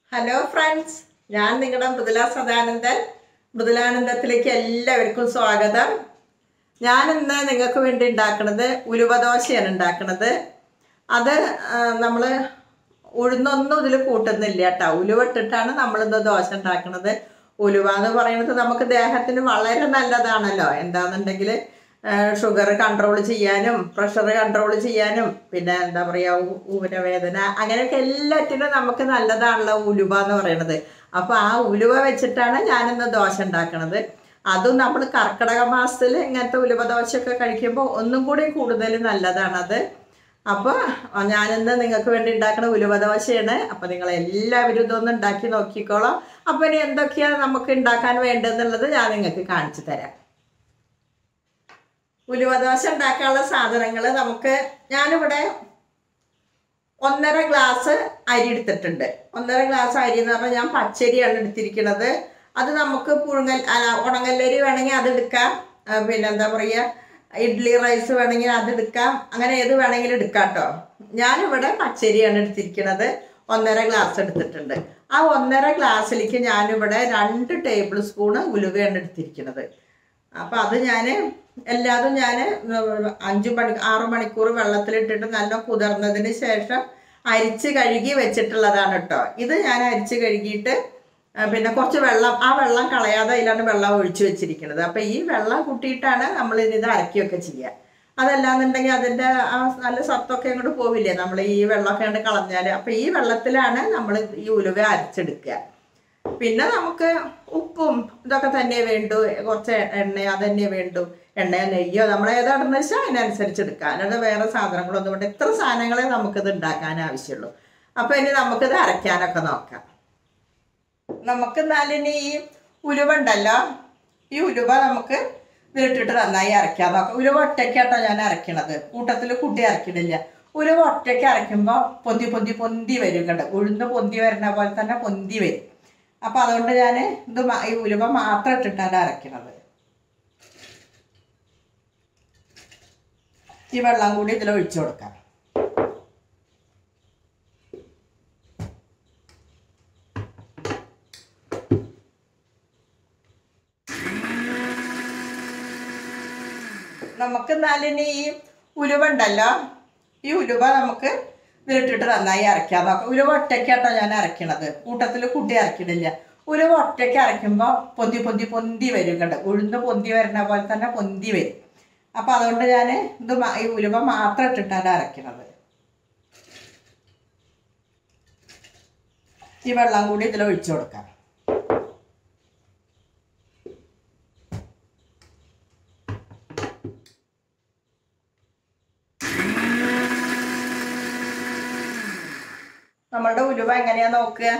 hello friends ഞാൻ നിങ്ങളുടെ മൃദുല സദാനന്ദൻ മൃദുലാനന്ദത്തിലേക്ക് എല്ലാവർക്കും സ്വാഗതം ഞാൻ ഇന്ന് നിങ്ങൾക്ക് വേണ്ടി ഉണ്ടാക്കുന്നത് ഉലുവദോശയാണ് ഉണ്ടാക്കുന്നത് അത് നമ്മൾ ഉഴുന്നൊന്നും ഇതിൽ കൂട്ടുന്നില്ല കേട്ടോ ഉലുവ ഇട്ടിട്ടാണ് നമ്മളിന്ന് ദോശ ഉണ്ടാക്കുന്നത് ഉലുവ എന്ന് പറയുന്നത് നമുക്ക് ദേഹത്തിന് വളരെ നല്ലതാണല്ലോ എന്താണെന്നുണ്ടെങ്കിൽ ഷുഗർ കൺട്രോൾ ചെയ്യാനും പ്രഷർ കൺട്രോൾ ചെയ്യാനും പിന്നെ എന്താ പറയുക ഊരവേദന അങ്ങനെയൊക്കെ എല്ലാറ്റിനും നമുക്ക് നല്ലതാണല്ലോ ഉലുവ എന്ന് പറയുന്നത് അപ്പോൾ ആ ഉലുവ വെച്ചിട്ടാണ് ഞാനിന്ന് ദോശ ഉണ്ടാക്കണത് അതും നമ്മൾ കർക്കിടക മാസത്തിൽ ഇങ്ങനത്തെ ഉലുവ ദോശയൊക്കെ കഴിക്കുമ്പോൾ ഒന്നും കൂടി കൂടുതൽ നല്ലതാണത് അപ്പോൾ ഞാനിന്ന് നിങ്ങൾക്ക് വേണ്ടി ഉണ്ടാക്കുന്ന ഉലുവ ദോശയാണ് അപ്പോൾ നിങ്ങൾ എല്ലാവരും ഇതൊന്ന് ഉണ്ടാക്കി നോക്കിക്കോളാം അപ്പോൾ ഇനി എന്തൊക്കെയാണ് നമുക്ക് ഉണ്ടാക്കാൻ വേണ്ടതെന്നുള്ളത് ഞാൻ നിങ്ങൾക്ക് കാണിച്ചു തരാം ഉലുവദോശ ഉണ്ടാക്കാനുള്ള സാധനങ്ങൾ നമുക്ക് ഞാനിവിടെ ഒന്നര ഗ്ലാസ് അരി എടുത്തിട്ടുണ്ട് ഒന്നര ഗ്ലാസ് അരി എന്ന് പറഞ്ഞാൽ ഞാൻ പച്ചരിയാണ് എടുത്തിരിക്കുന്നത് അത് നമുക്ക് പുഴുങ്ങൽ അല്ല, ഉണങ്ങല്ലരി വേണമെങ്കിൽ അത് എടുക്കാം ആ, പിന്നെ എന്താ പറയുക ഇഡ്ഡലി റൈസ് വേണമെങ്കിൽ അത് എടുക്കാം അങ്ങനെ ഏത് വേണമെങ്കിലും എടുക്കാം കേട്ടോ ഞാനിവിടെ പച്ചരിയാണ് എടുത്തിരിക്കുന്നത് ഒന്നര ഗ്ലാസ് എടുത്തിട്ടുണ്ട് ആ ഒന്നര ഗ്ലാസ്സിലേക്ക് ഞാനിവിടെ രണ്ട് ടേബിൾ സ്പൂണ് ഉലുവയാണ് എടുത്തിരിക്കുന്നത് അപ്പം അത് ഞാൻ എല്ലാതും ഞാൻ അഞ്ച് മണി ആറ് മണിക്കൂർ വെള്ളത്തിലിട്ടിട്ട് നല്ല കുതിർന്നതിന് ശേഷം അരിച്ച് കഴുകി വെച്ചിട്ടുള്ളതാണ് കേട്ടോ ഇത് ഞാൻ അരിച്ച് കഴുകിയിട്ട് ആ, പിന്നെ കുറച്ച് വെള്ളം ആ വെള്ളം കളയാതെ അതിലാണ് വെള്ളം ഒഴിച്ചു വെച്ചിരിക്കുന്നത് അപ്പം ഈ വെള്ളം കൂട്ടിയിട്ടാണ് നമ്മൾ ഇത് അരക്കുകയൊക്കെ ചെയ്യുക അതല്ലാന്നുണ്ടെങ്കിൽ അതിൻ്റെ ആ നല്ല സത്തൊക്കെ അങ്ങോട്ട് പോവില്ലേ നമ്മൾ ഈ വെള്ളമൊക്കെ അങ്ങോട്ട് കളഞ്ഞാൽ അപ്പം ഈ വെള്ളത്തിലാണ് നമ്മൾ ഈ ഉലുവ അരച്ചെടുക്കുക പിന്നെ നമുക്ക് ഉപ്പും ഇതൊക്കെ തന്നെ വേണ്ടു കുറച്ച് എണ്ണ അത് തന്നെ വേണ്ടു എണ്ണയോ നെയ്യോ നമ്മൾ ഏതാണെന്ന് വെച്ചാൽ അതിനനുസരിച്ച് എടുക്കാം അല്ലാതെ വേറെ സാധനങ്ങളൊന്നും കൊണ്ട് ഇത്ര സാധനങ്ങളെ നമുക്കിത് ഉണ്ടാക്കാൻ ആവശ്യമുള്ളൂ അപ്പോൾ ഇനി നമുക്കിത് അരയ്ക്കാനൊക്കെ നോക്കാം നമുക്ക് എന്നാലിനി ഈ ഉലുവ ഉണ്ടല്ലോ ഈ ഉലുവ നമുക്ക് ഇതിലിട്ടിട്ട് നന്നായി അരയ്ക്കാൻ നോക്കാം ഉലുവ ഒറ്റയ്ക്കാട്ടോ ഞാൻ അരയ്ക്കണത് കൂട്ടത്തിൽ കുട്ടി അരയ്ക്കണില്ല ഉലുവ ഒറ്റയ്ക്ക് അരയ്ക്കുമ്പോൾ പൊന്തി പൊന്തി പൊന്തി വരും കണ്ട് ഉഴുന്ന് പൊന്തി വരുന്ന പോലെ തന്നെ പൊന്തി വരും അപ്പോൾ അതുകൊണ്ട് ഞാൻ ഇത് മ- ഈ ഉലുവ മാത്രം ഇട്ടിട്ടാണ് അരയ്ക്കണത് ഈ വെള്ളം കൂടി ഇതിൽ ഒഴിച്ചു കൊടുക്കാം നമുക്ക് എന്നാലിനി ഈ ഉലുവ ഉണ്ടല്ലോ ഈ ഉലുവ നമുക്ക് ഇതിലിട്ടിട്ട് നന്നായി അരയ്ക്കാൻ നോക്കാം ഉലുവ ഒറ്റയ്ക്കാട്ടോ ഞാൻ അരയ്ക്കണത് കൂട്ടത്തിൽ കൂട്ടി അരയ്ക്കണില്ല ഉലുവ ഒറ്റയ്ക്ക് അരയ്ക്കുമ്പോൾ പൊന്തി പൊന്തി പൊന്തി വരും കണ്ട് ഉഴുന്ന് പൊന്തി വരുന്ന പോലെ തന്നെ പൊന്തി വരും അപ്പോൾ അതുകൊണ്ട് ഞാൻ ഇത് മ- ഈ ഉലുവ മാത്രം ഇട്ടിട്ടാണ് അരയ്ക്കണത് ഈ വെള്ളം കൂടി ഇതിൽ ഒഴിച്ചു കൊടുക്കാം നമ്മളുടെ ഉലുവ എങ്ങനെയാ നോക്കുക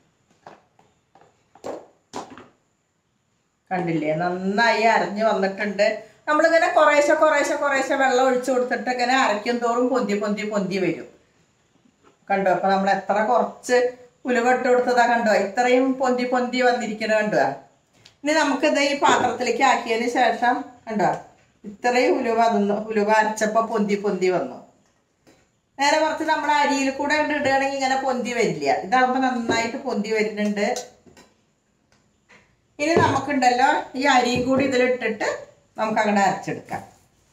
കണ്ടില്ലേ നന്നായി അരഞ്ഞു വന്നിട്ടുണ്ട് നമ്മളിങ്ങനെ കുറേശ്ശെ കുറേശ്ശെ കുറേശ്ശെ വെള്ളം ഒഴിച്ചു കൊടുത്തിട്ട് ഇങ്ങനെ അരയ്ക്കും തോറും പൊന്തി പൊന്തി പൊന്തി വരും കണ്ടോ അപ്പൊ നമ്മൾ എത്ര കുറച്ച് ഉലുവ ഇട്ട് കൊടുത്തതാ കണ്ടോ ഇത്രയും പൊന്തി പൊന്തി വന്നിരിക്കണ കണ്ടോ ഇനി നമുക്കിത് ഈ പാത്രത്തിലേക്ക് ആക്കിയതിന് ശേഷം കണ്ടോ ഇത്രയും ഉലുവ തന്നു ഉലുവ അരച്ചപ്പോൾ പൊന്തി പൊന്തി വന്നു നേരെ കുറച്ച് നമ്മൾ അരിയിൽ കൂടെ അങ്ങട് ഇടുകയാണെങ്കിൽ ഇങ്ങനെ പൊന്തി വരില്ല ഇതാകുമ്പോൾ നന്നായിട്ട് പൊന്തി വരുന്നുണ്ട് ഇനി നമുക്കുണ്ടല്ലോ ഈ അരിയും കൂടി ഇതിലിട്ടിട്ട് നമുക്ക് അങ്ങോട്ട് അരച്ചെടുക്കാം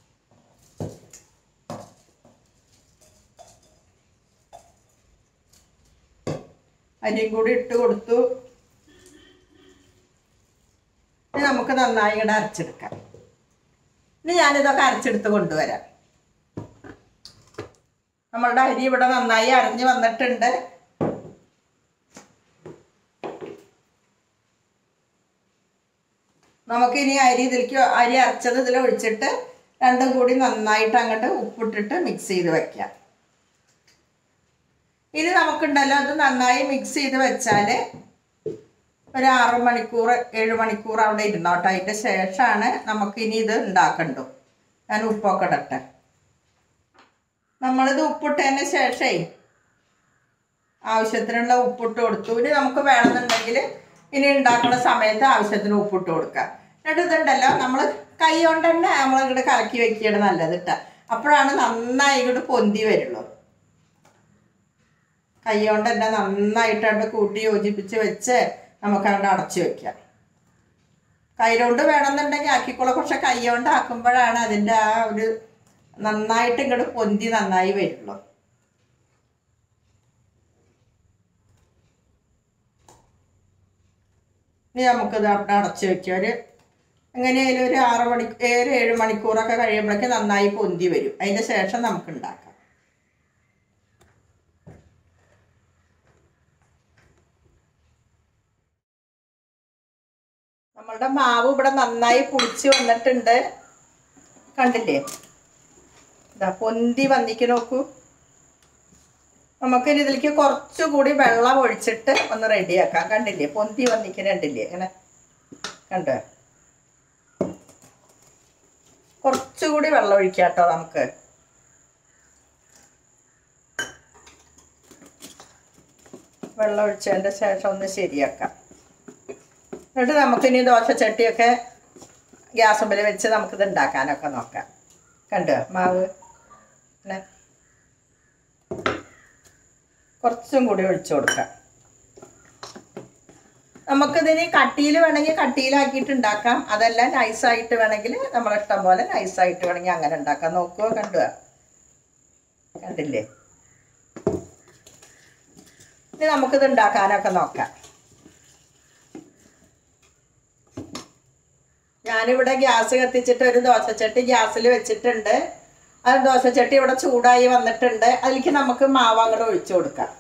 അരിയും കൂടി ഇട്ട് കൊടുത്തു ഇനി നമുക്ക് നന്നായി ഇങ്ങോട്ട് അരച്ചെടുക്കാം ഇനി ഞാനിതൊക്കെ അരച്ചെടുത്ത് കൊണ്ടുവരാം നമ്മളുടെ അരി ഇവിടെ നന്നായി അരഞ്ഞു വന്നിട്ടുണ്ട് നമുക്ക് ഇനി അരി ഇതിലേക്ക് അരി അരച്ചത് ഇതിൽ ഒഴിച്ചിട്ട് രണ്ടും കൂടി നന്നായിട്ട് അങ്ങോട്ട് ഉപ്പിട്ടിട്ട് മിക്സ് ചെയ്ത് വെക്കാം ഇനി നമുക്കുണ്ടല്ലോ അത് നന്നായി മിക്സ് ചെയ്ത് വെച്ചാൽ ഒരു ആറ് മണിക്കൂർ ഏഴ് മണിക്കൂർ അവിടെ ഇരുന്നോട്ടെ അതിൻ്റെ ശേഷമാണ് നമുക്ക് ഇനി ഇത് ഉണ്ടാക്കണ്ടു ഞാൻ ഉപ്പൊക്കെ ഇടട്ടെ നമ്മളിത് ഉപ്പിട്ടതിന് ശേഷമേ ആവശ്യത്തിനുള്ള ഉപ്പിട്ട് കൊടുത്തു ഇനി നമുക്ക് വേണമെന്നുണ്ടെങ്കിൽ ഇനി ഉണ്ടാക്കുന്ന സമയത്ത് ആവശ്യത്തിന് ഉപ്പിട്ട് കൊടുക്കാം എന്നിട്ട് ഇതുണ്ടല്ലോ നമ്മൾ കൈ കൊണ്ട് തന്നെ നമ്മൾ ഇങ്ങോട്ട് കലക്കി വെക്കുകയാണ് നല്ലത് കേട്ടോ അപ്പോഴാണ് നന്നായി ഇങ്ങോട്ട് പൊന്തി വരുള്ളൂ കൈ കൊണ്ട് തന്നെ നന്നായിട്ടണ്ട് കൂട്ടി യോജിപ്പിച്ച് വെച്ച് നമുക്ക് അവിടെ അടച്ചു വെക്കാം കൈകൊണ്ട് വേണമെന്നുണ്ടെങ്കിൽ ആക്കിക്കോളാം പക്ഷെ കൈ കൊണ്ട് ആക്കുമ്പോഴാണ് അതിൻ്റെ ആ ഒരു നന്നായിട്ട് ഇങ്ങോട്ട് പൊന്തി നന്നായി വരുള്ളൂ ഇനി നമുക്കിത് അവിടെ അടച്ചു വെക്കാം ഒരു എങ്ങനെയായാലും ഒരു ആറ് മണി ഏഴ് ഏഴ് മണിക്കൂറൊക്കെ കഴിയുമ്പോഴേക്ക് നന്നായി പൊന്തി വരും അതിൻ്റെ ശേഷം നമുക്ക് ഉണ്ടാക്കാം നമ്മളുടെ മാവ് ഇവിടെ നന്നായി പുളിച്ച് വന്നിട്ടുണ്ട് കണ്ടില്ലേ ഇതാ പൊന്തി വന്നിക്ക് നോക്കൂ നമുക്കിനി ഇതിലേക്ക് കുറച്ചുകൂടി വെള്ളം ഒഴിച്ചിട്ട് ഒന്ന് റെഡിയാക്കാം കണ്ടില്ലേ പൊന്തി വന്നിക്കുന്നുണ്ടില്ലേ ഇങ്ങനെ കണ്ടോ കുറച്ചുകൂടി വെള്ളം ഒഴിക്കാം കേട്ടോ നമുക്ക് വെള്ളം ഒഴിച്ചതിൻ്റെ ശേഷം ഒന്ന് ശരിയാക്കാം എന്നിട്ട് നമുക്കിനി ദോശച്ചട്ടിയൊക്കെ ഗ്യാസ് മുമ്പിൽ വെച്ച് നമുക്കിത് ഉണ്ടാക്കാനൊക്കെ നോക്കാം കണ്ടോ മാവ് ഇങ്ങനെ കുറച്ചും കൂടി ഒഴിച്ചു കൊടുക്കാം നമുക്കിതിന് കട്ടിയിൽ വേണമെങ്കിൽ കട്ടിയിലാക്കിയിട്ട് ഉണ്ടാക്കാം അതല്ല നൈസായിട്ട് വേണമെങ്കിൽ നമ്മളെ ഇഷ്ടം പോലെ നൈസായിട്ട് വേണമെങ്കിൽ അങ്ങനെ ഉണ്ടാക്കാം നോക്കുക കണ്ടുക കണ്ടില്ലേ ഇനി നമുക്കിത് ഉണ്ടാക്കാനൊക്കെ നോക്കാം ഞാനിവിടെ ഗ്യാസ് കത്തിച്ചിട്ട് ഒരു ദോശച്ചട്ടി ഗ്യാസിൽ വെച്ചിട്ടുണ്ട് ആ ദോശച്ചട്ടി ഇവിടെ ചൂടായി വന്നിട്ടുണ്ട് അതിലേക്ക് നമുക്ക് മാവ് അങ്ങോട്ട് ഒഴിച്ചു കൊടുക്കാം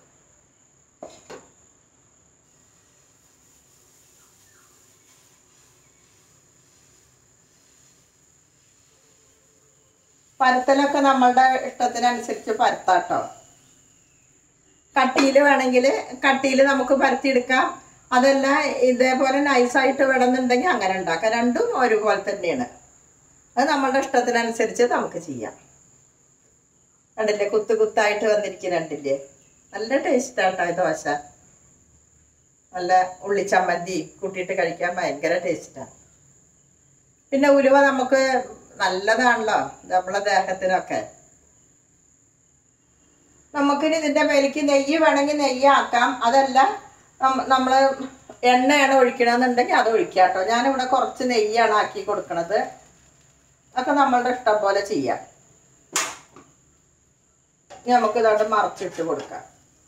പരത്തലൊക്കെ നമ്മളുടെ ഇഷ്ടത്തിനനുസരിച്ച് പരത്താട്ടോ കട്ടിയിൽ വേണമെങ്കിൽ കട്ടിയിൽ നമുക്ക് പരത്തിയെടുക്കാം അതല്ല ഇതേപോലെ നൈസായിട്ട് വേണമെന്നുണ്ടെങ്കിൽ അങ്ങനെ ഉണ്ടാക്കാം രണ്ടും ഒരുപോലെ തന്നെയാണ് അത് നമ്മളുടെ ഇഷ്ടത്തിനനുസരിച്ച് നമുക്ക് ചെയ്യാം കണ്ടില്ലേ കുത്തു കുത്തായിട്ട് വന്നിരിക്കുന്നുണ്ടില്ലേ നല്ല ടേസ്റ്റാട്ടോ ഈ ദോശ നല്ല ഉള്ളിച്ചമ്മന്തി കൂട്ടിയിട്ട് കഴിക്കാൻ ഭയങ്കര ടേസ്റ്റാണ് പിന്നെ ഉലുവ നമുക്ക് നല്ലതാണല്ലോ നമ്മളെ ദേഹത്തിനൊക്കെ നമുക്കിനി ഇതിൻ്റെ മേലേക്ക് നെയ്യ് വേണമെങ്കിൽ നെയ്യ് ആക്കാം അതല്ല നമ്മൾ എണ്ണയാണ് ഒഴിക്കണമെന്നുണ്ടെങ്കിൽ അത് ഒഴിക്കാം കേട്ടോ ഞാനിവിടെ കുറച്ച് നെയ്യാണ് ആക്കി കൊടുക്കണത് ഒക്കെ നമ്മളുടെ ഇഷ്ടം പോലെ ചെയ്യാം ഇനി നമുക്ക് ഇതോട്ട് മറച്ചിട്ട് കൊടുക്കാം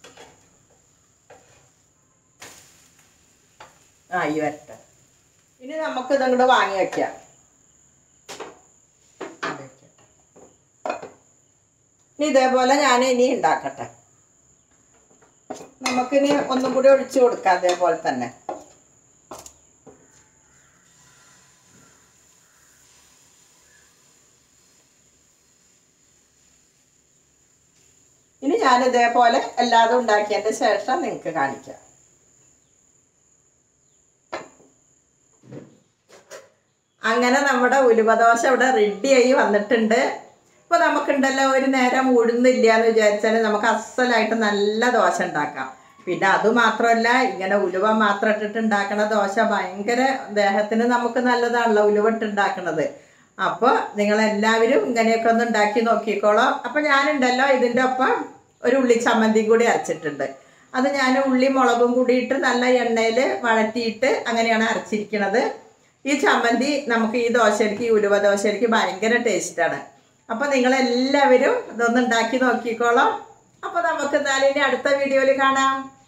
ആ ഈ വരട്ടെ ഇനി നമുക്ക് ഇതങ്ങോട്ട് വാങ്ങി വെക്കാം ഇനി ഇതേപോലെ ഞാൻ ഇനി ഉണ്ടാക്കട്ടെ നമുക്കിനി ഒന്നും കൂടി ഒഴിച്ചു കൊടുക്കാം അതേപോലെ തന്നെ ഇനി ഞാൻ ഇതേപോലെ എല്ലാതും ഉണ്ടാക്കിയതിന്റെ ശേഷം നിങ്ങൾക്ക് കാണിക്കാം അങ്ങനെ നമ്മുടെ ഉലുവദോശ ഇവിടെ റെഡിയായി വന്നിട്ടുണ്ട് ഇപ്പൊ നമുക്കുണ്ടല്ലോ ഒരു നേരം ഉഴുന്നില്ല എന്ന് വിചാരിച്ചാൽ നമുക്ക് അസലായിട്ട് നല്ല ദോശ ഉണ്ടാക്കാം പിന്നെ അത് മാത്രമല്ല ഇങ്ങനെ ഉലുവ മാത്രം ഇട്ടിട്ട് ഉണ്ടാക്കണ ദോശ ഭയങ്കര ദേഹത്തിന് നമുക്ക് നല്ലതാണല്ലോ ഉലുവ ഇട്ട് ഉണ്ടാക്കണത് അപ്പോൾ നിങ്ങളെല്ലാവരും ഇങ്ങനെയൊക്കെ ഒന്ന് ഉണ്ടാക്കി നോക്കിക്കോളോ അപ്പോൾ ഞാനുണ്ടല്ലോ ഇതിൻ്റെ ഒപ്പം ഒരു ഉള്ളി ചമ്മന്തി കൂടി അരച്ചിട്ടുണ്ട് അത് ഞാൻ ഉള്ളി മുളകും കൂടിയിട്ട് നല്ല എണ്ണയിൽ വഴറ്റിയിട്ട് അങ്ങനെയാണ് അരച്ചിരിക്കുന്നത് ഈ ചമ്മന്തി നമുക്ക് ഈ ദോശയ്ക്ക് ഈ ഉലുവ ദോശയ്ക്ക് ഭയങ്കര ടേസ്റ്റാണ് അപ്പോൾ നിങ്ങളെല്ലാവരും ഇതൊന്ന് ഉണ്ടാക്കി നോക്കിക്കോളാം അപ്പോൾ നമുക്ക് എന്നാലും ഇനി അടുത്ത വീഡിയോയിൽ കാണാം